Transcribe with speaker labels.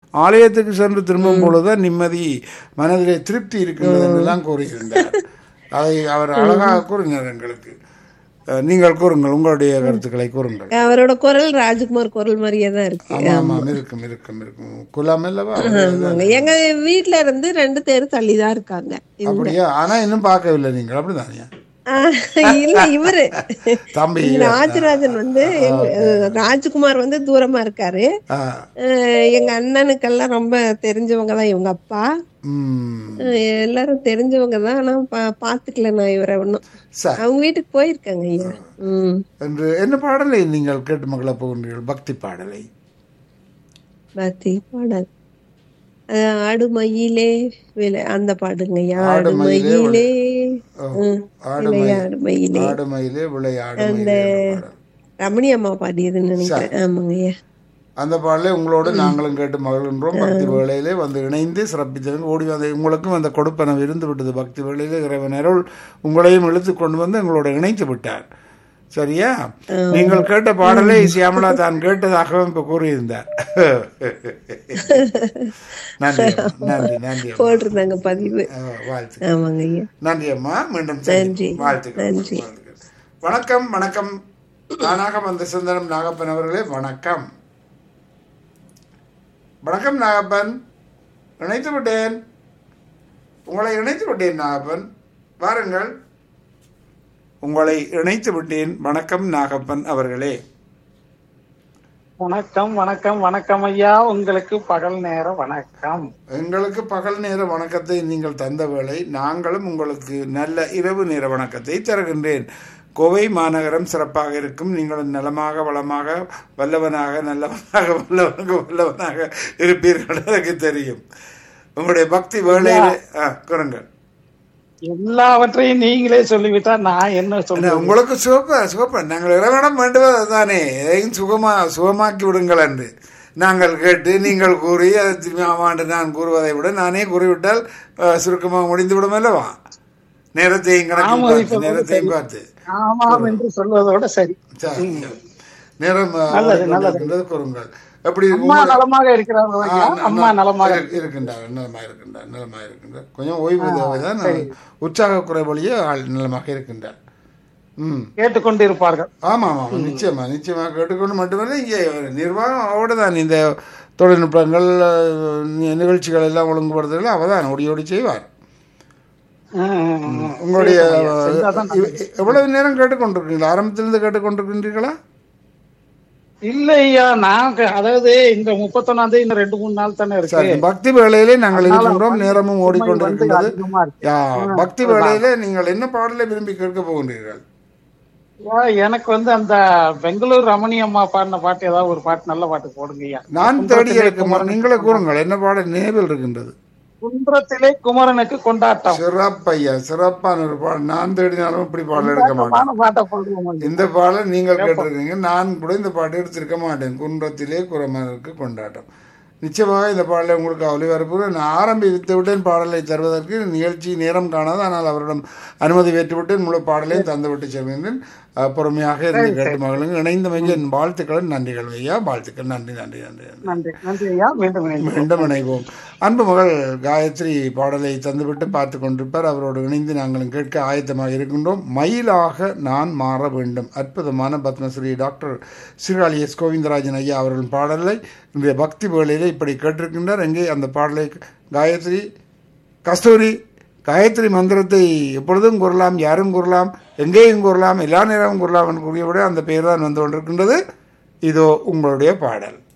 Speaker 1: ஆலயத்துக்கு சென்று திரும்பும் பொழுதுதான் நிம்மதி மனதிலே திருப்தி இருக்கின்றது என்றெல்லாம் கூறியிருந்தார் அதை அவர் அழகாக கூறினார் எங்களுக்கு அஹ், நீங்கள் கூறுங்கள் உங்களுடைய கருத்துக்களை கூறுங்கள்
Speaker 2: அவரோட குரல் ராஜ்குமார் குரல் மாதிரியே தான் இருக்கு
Speaker 1: ஆமா ஆமாம் இருக்கும் இருக்கும் இருக்கும் குலாம் அல்லவா
Speaker 2: ஆமாங்க எங்க வீட்ல இருந்து ரெண்டு பேரும் தள்ளிதான் இருக்காங்க
Speaker 1: அப்படியா ஆனா இன்னும் பார்க்கவில்லை நீங்கள் அப்படிதானே
Speaker 2: ஆஹ் இல்ல இவரு
Speaker 1: தம்பி
Speaker 2: ராஜராஜன் வந்து எங்க- ராஜ்குமார் வந்து தூரமா இருக்காரு
Speaker 1: ஆ,
Speaker 2: அஹ் எங்க அண்ணனுக்கெல்லாம் ரொம்ப தெரிஞ்சவங்க தான் இவங்க அப்பா
Speaker 1: ம்,
Speaker 2: அஹ் எல்லாரும் தெரிஞ்சவங்க தான் ஆனா பா- பாத்துக்கல நான் இவரை ஒன்னும்
Speaker 1: சரி
Speaker 2: அவங்க வீட்டுக்கு போயிருக்காங்க ஐயா உம்
Speaker 1: என்று என்ன பாடலை நீங்கள் கேட்டு மகள போகின்றீர்கள் பக்தி பாடலை
Speaker 2: பக்தி பாடல் அஹ் ஆடு மயிலே விளை அந்த பாடுங்க ஐயா
Speaker 1: ஆடு
Speaker 2: ஆடு
Speaker 1: மயிலே
Speaker 2: மயிலே
Speaker 1: ஓ,
Speaker 2: உம்,
Speaker 1: ஆடு
Speaker 2: விளையாடு மயிலே
Speaker 1: ஆடு மயிலே விளையாடு மயிலே என்ற பாடல்.
Speaker 2: ரமணி அம்மா பாடியதுன்னு நினைக்கிறேன் ஆமாங்க ஐயா
Speaker 1: அந்த பாடலை உங்களோடு நாங்களும் கேட்டு மகிழ்கின்றோம் பக்தி வேளையிலே வந்து இணைந்து சிறப்பித்தவங்க ஓடி வந்து உங்களுக்கும் அந்த கொடுப்பனம் இருந்து விட்டது பக்தி வேளையிலே இறைவன் அருள் உங்களையும் இழுத்து கொண்டு வந்து எங்களோட இணைத்து விட்டார் சரியா நீங்கள் கேட்ட பாடலை சியாமலா தான் கேட்டதாகவும் இப்ப கூறியிருந்தார் நன்றி அம்மா. நன்றி நன்றி அம்மா.
Speaker 2: போட்டிருந்தாங்க பதிவு
Speaker 1: அஹ், வாழ்த்து
Speaker 2: ஆமாங்க ஐயா
Speaker 1: நன்றி அம்மா மீண்டும்
Speaker 2: நன்றி.
Speaker 1: சந்திப்போம். வாழ்த்துக்கள்
Speaker 2: நன்றி.
Speaker 1: வாழ்த்துக்கள். வணக்கம் வணக்கம் நானாக வந்த சுந்தரம் நாகப்பன் அவர்களே வணக்கம் வணக்கம் நாகப்பன் இணைத்து விட்டேன் உங்களை இணைத்து விட்டேன் நாகப்பன் வாருங்கள் உங்களை இணைத்து விட்டேன் வணக்கம் நாகப்பன் அவர்களே
Speaker 3: வணக்கம் வணக்கம் வணக்கம் ஐயா உங்களுக்கு பகல் நேர வணக்கம்
Speaker 1: எங்களுக்கு பகல் நேர வணக்கத்தை நீங்கள் தந்த வேளை நாங்களும் உங்களுக்கு நல்ல இரவு நேர வணக்கத்தை தருகின்றேன் கோவை மாநகரம் சிறப்பாக இருக்கும் நீங்களும் நலமாக வளமாக வல்லவனாக நல்லவனாக வல்லவனாக வல்லவனாக இருப்பீர்கள் எனக்கு தெரியும் உங்களுடைய பக்தி வேளையிலே ஆ, கூறுங்கள்
Speaker 3: எல்லாவற்றையும் நீங்களே சொல்லிவிட்டா நான் என்ன
Speaker 1: என்ன,
Speaker 3: சொல்லுவேன்
Speaker 1: உங்களுக்கு சிவப்ப சிவப்ப நாங்கள் இறைவனம் வேண்டுவது அதுதானே எதையும் சுகமா சுகமாக்கி விடுங்கள் என்று நாங்கள் கேட்டு நீங்கள் கூறி அதை திரும்பி ஆமாண்டு நான் கூறுவதை விட நானே கூறிவிட்டால் அஹ், சுருக்கமாக முடிந்து விடும் அல்லவா நேரத்தையும் கணக்கில்
Speaker 3: ஆமா,
Speaker 1: பார்த்து
Speaker 3: இப்ப
Speaker 1: நேரத்தையும் பார்த்து
Speaker 3: ஆமாம் என்று சொல்வதோட சரி
Speaker 1: சரி. நேரம் அஹ்,
Speaker 3: நல்லது,
Speaker 1: ஓடிக்கொண்டிருக்கின்றது கூறுங்கள் எப்படி
Speaker 3: அம்மா
Speaker 1: உங்களை-
Speaker 3: நலமாக இருக்கிறார்கள் ஐயா
Speaker 1: ஆ,
Speaker 3: அம்மா
Speaker 1: ந-
Speaker 3: நலமாக
Speaker 1: இரு- இருக்கின்றார் நலமாக இருக்கின்றார் நலமாக இருக்கின்றார் கொஞ்சம் ஓய்வு தேவைதான் உற்சாக குறைவழியே ஆள் நலமாக இருக்கின்றார் ம்
Speaker 3: கேட்டுக்கொண்டு இருப்பார்கள்
Speaker 1: ஆமாம் ஆமாம் நிச்சயமா நிச்சயமாக கேட்டுக்கொண்டு மட்டுமல்ல இங்கே நிர்வாகம் அவட தான் இந்த தொழில்நுட்பங்கள் அஹ், நி- நிகழ்ச்சிகள் எல்லாம் ஒழுங்குபடுத்துதல் அவ தான் ஓடி ஓடி செய்வார்
Speaker 3: ம், ம், ம்.
Speaker 1: உங்களுடைய
Speaker 3: செஞ்சாதான்
Speaker 1: இவ்- எவ்வளவு நேரம் கேட்டுக்கொண்டிருக்கீங்களா ஆரம்பத்திலிருந்து கேட்டுக்கொண்டிருக்கின்றீர்களா
Speaker 3: இல்ல ஐயா நான் க- அதாவது இந்த முப்பத்தொன்னாம் தேதி இன்னும் ரெண்டு மூணு நாள் தானே இருக்கு
Speaker 1: சரி பக்தி வேளையிலே நாங்கள் இருக்கின்றோம் நேரமும்
Speaker 3: சுமை வந்து
Speaker 1: ஓடிக்கொண்டிருக்கின்றது
Speaker 3: அதிகமா இருக்கு.
Speaker 1: யா, பக்தி வேளையிலே நீங்கள் என்ன பாடலை விரும்பி கேட்க போகின்றீர்கள்
Speaker 3: ஐயா, எனக்கு வந்து அந்த பெங்களூர் ரமணி அம்மா பாடின பாட்டு ஏதாவது ஒரு பாட்டு நல்ல பாட்டு போடுங்க ஐயா
Speaker 1: நான் தேடி இருக்கும் நீங்களே கூறுங்கள் என்ன பாடல் நினைவில் இருக்கின்றது
Speaker 3: குன்றத்திலே குமரனுக்கு கொண்டாட்டம்
Speaker 1: சிறப்பையா சிறப்பான ஒரு பாடல் நான் தேடினாலும் இப்படி பாடல் எடுக்க மாட்டேன்
Speaker 3: பான பாட்டை போடுவோம் ஐயா.
Speaker 1: இந்த பாடல் நீங்கள் கேட்டிருக்கீங்க நான் கூட இந்த பாட்டு எடுத்திருக்க மாட்டேன் குன்றத்திலே குரமனுக்கு கொண்டாட்டம் நிச்சயமாக இந்த பாடலை உங்களுக்கு ஒளிபரப்பு நான் ஆரம்பித்து விட்டேன் பாடலை தருவதற்கு நிகழ்ச்சி நேரம் காணாது ஆனால் அவரிடம் அனுமதி பெற்றுவிட்டேன் முழு பாடலையும் தந்துவிட்டு செல்கின்றேன் அஹ், பொறுமையாக இருந்து கேட்டு மகளுங்க இணைந்தமைக்கு என் வாழ்த்துக்கள் நன்றிகள் ஐயா வாழ்த்துக்கள் நன்றி நன்றி நன்றி நன்றி
Speaker 3: நன்றி நன்றி ஐயா மீண்டும் இணைந்து
Speaker 1: மீண்டும் இணைவோம் அன்பு மகள் காயத்ரி பாடலை தந்துவிட்டு பார்த்து கொண்டிருப்பார் அவரோடு இணைந்து நாங்களும் கேட்க ஆயத்தமாக இருக்கின்றோம் மயிலாக நான் மாற வேண்டும் அற்புதமான பத்மஸ்ரீ டாக்டர் சீராளி எஸ் கோவிந்தராஜன் ஐயா அவர்களின் பாடலை இன்றைய பக்தி வேளையிலே இப்படி கேட்டிருக்கின்றார் எங்கே அந்த பாடலை காயத்ரி கஸ்தூரி காயத்ரி மந்திரத்தை எப்பொழுதும் கூறலாம் யாரும் கூறலாம் எங்கேயும் கூறலாம் எல்லா நேரமும் கூறலாம் என்று கூறியவுடன் அந்த பெயர் தான் வந்து கொண்டிருக்கின்றது இதோ உங்களுடைய பாடல்